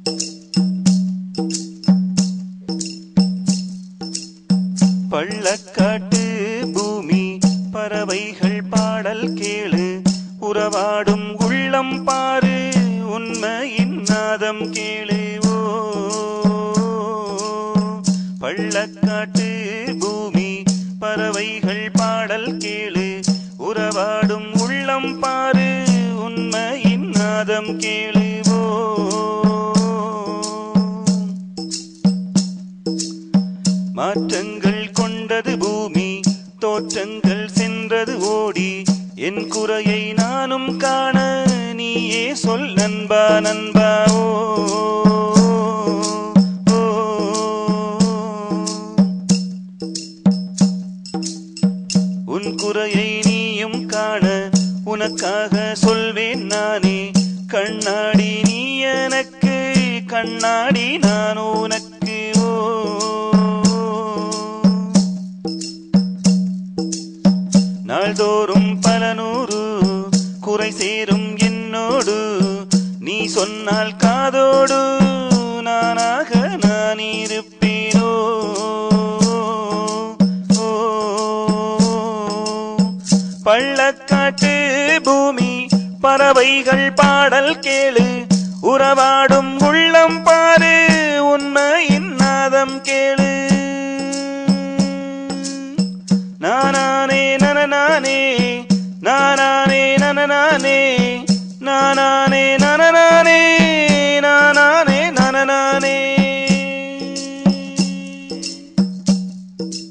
பள்ளக்காட்டு பூமி பறவைகள் பாடல் கேளு உறவாடும் உள்ளம் பாரு உண்மையின் நாதம் கேளு ஓ பள்ளக்காட்டு பூமி பறவைகள் பாடல் கேளு உறவாடும் உள்ளம் பாரு உண்மையின் நாதம் கேளு ஓ மாற்றங்கள் கொண்டது பூமி தோற்றங்கள் சென்றது ஓடி என் குறையை நானும் காண நீயே சொல் நண்பா நண்பா ஓ ஓ. உன் குறையை நீயும் காண உனக்காக சொல்வேன் நானே கண்ணாடி நீ எனக்கு கண்ணாடி நான் உனக்கு ஓ நாள்தோறும் பல நூறு குறை சேரும் என்னோடு நீ சொன்னால் காதோடு நானாக நான் இருப்பேனோ ஓ. பள்ளக்காட்டு பூமி பறவைகள் பாடல் கேளு உறவாடும் உள்ளம் பாரு உண்மையின் நாதம் கேளு நானானே நனநானே நானானே நனநானே நானானே நனநானே நானானே நனநானே